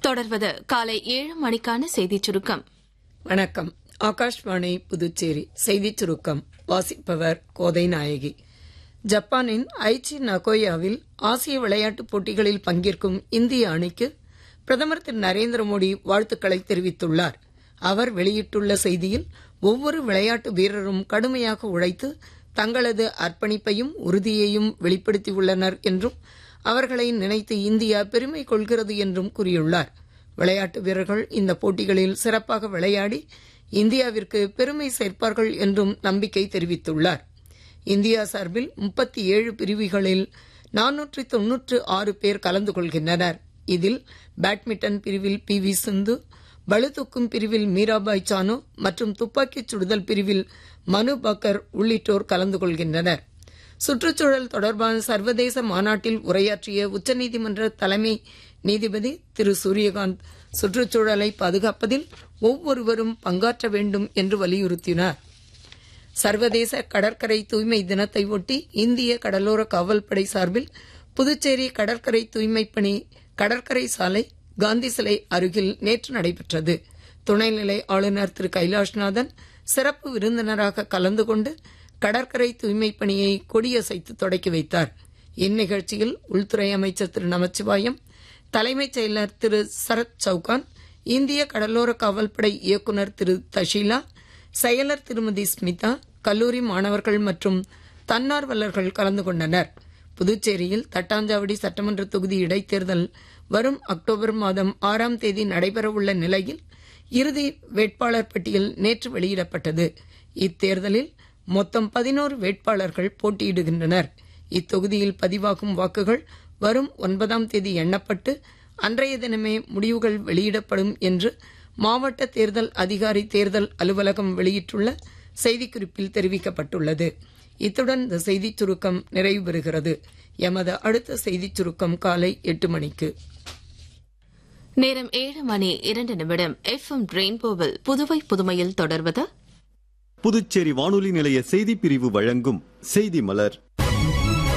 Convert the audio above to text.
தொடர்வது காலை ஏழு மணிக்கான செய்திச் சுருக்கம் வணக்கம் ஆகாஷ்வாணி புதுச்சேரி செய்திச் சுருக்கம் வாசிப்பவர் கோதை நாயகி ஜப்பானின் ஐச்சி நகோயாவில் ஆசிய விளையாட்டுப் போட்டிகளில் பங்கேற்கும் இந்திய அணிக்கு பிரதமர் திரு நரேந்திர மோடி வாழ்த்துக்களை தெரிவித்துள்ளார் அவர் வெளியிட்டுள்ள செய்தியில் ஒவ்வொரு விளையாட்டு வீரரும் கடுமையாக உழைத்து தங்களது அர்ப்பணிப்பையும் உறுதியையும் வெளிப்படுத்தியுள்ளனர் என்றும் அவர்களை நினைத்து இந்தியா பெருமை கொள்கிறது என்றும் கூறியுள்ளார் விளையாட்டு வீரர்கள் இந்த போட்டிகளில் சிறப்பாக விளையாடி இந்தியாவிற்கு பெருமை சேர்ப்பார்கள் என்றும் நம்பிக்கை தெரிவித்துள்ளார் இந்தியா சார்பில் முப்பத்தி ஏழு பிரிவுகளில் நானூற்றி தொன்னூற்று ஆறு பேர் கலந்து கொள்கின்றனர் இதில் பேட்மிண்டன் பிரிவில் பி வி சிந்து பளுதூக்கும் பிரிவில் மீராபாய் சானு மற்றும் துப்பாக்கிச் சுடுதல் பிரிவில் மனு பக்கர் உள்ளிட்டோர் கலந்து கொள்கின்றனர் சுற்றுச்சூழல் தொடர்பான சர்வதேச மாநாட்டில் உரையாற்றிய உச்சநீதிமன்ற தலைமை நீதிபதி திரு சூரியகாந்த் சுற்றுச்சூழலை பாதுகாப்பதில் ஒவ்வொருவரும் பங்காற்ற வேண்டும் என்று வலியுறுத்தினார் சர்வதேச கடற்கரை தூய்மை தினத்தை ஒட்டி இந்திய கடலோர காவல்படை சார்பில் புதுச்சேரி கடற்கரை தூய்மைப் பணி கடற்கரை சாலை காந்தி சிலை அருகில் நேற்று நடைபெற்றது துணைநிலை ஆளுநர் திரு கைலாஷ்நாதன் சிறப்பு விருந்தினராக கலந்து கொண்டு கடற்கரை தூய்மைப் பணியை கொடியசைத்து தொடக்கி வைத்தார் இந்நிகழ்ச்சியில் உள்துறை அமைச்சர் திரு நமச்சிவாயம் தலைமைச் செயலர் திரு சரத் சவுகான் இந்திய கடலோர காவல்படை இயக்குநர் திரு தஷீலா செயலர் திருமதி ஸ்மிதா கல்லூரி மாணவர்கள் மற்றும் தன்னார்வலர்கள் கலந்து கொண்டனர் புதுச்சேரியில் தட்டாஞ்சாவடி சட்டமன்ற தொகுதி இடைத்தேர்தல் வரும் அக்டோபர் மாதம் ஆறாம் தேதி நடைபெறவுள்ள நிலையில் இறுதி வேட்பாளர் பட்டியல் நேற்று வெளியிடப்பட்டது இத்தேர்தலில் மொத்தம் பதினோரு வேட்பாளர்கள் போட்டியிடுகின்றனர் இத்தொகுதியில் பதிவாகும் வாக்குகள் வரும் ஒன்பதாம் தேதி எண்ணப்பட்டு அன்றைய தினமே முடிவுகள் வெளியிடப்படும் என்று மாவட்ட தேர்தல் அதிகாரி தேர்தல் அலுவலகம் வெளியிட்டுள்ள செய்திக்குறிப்பில் தெரிவிக்கப்பட்டுள்ளது இத்துடன் இந்த செய்திச் சுருக்கம் நிறைவு பெறுகிறது எமது அடுத்த செய்திச் சுருக்கம் காலை எட்டு மணிக்கு நேரம் ஏழு மணி இரண்டு நிமிடம் எஃப் எம் ரெயின்போவில் புதுவை புதுமையில் தொடர்வது புதுச்சேரி வானொலி நிலைய செய்திப் பிரிவு வழங்கும் செய்தி மலர்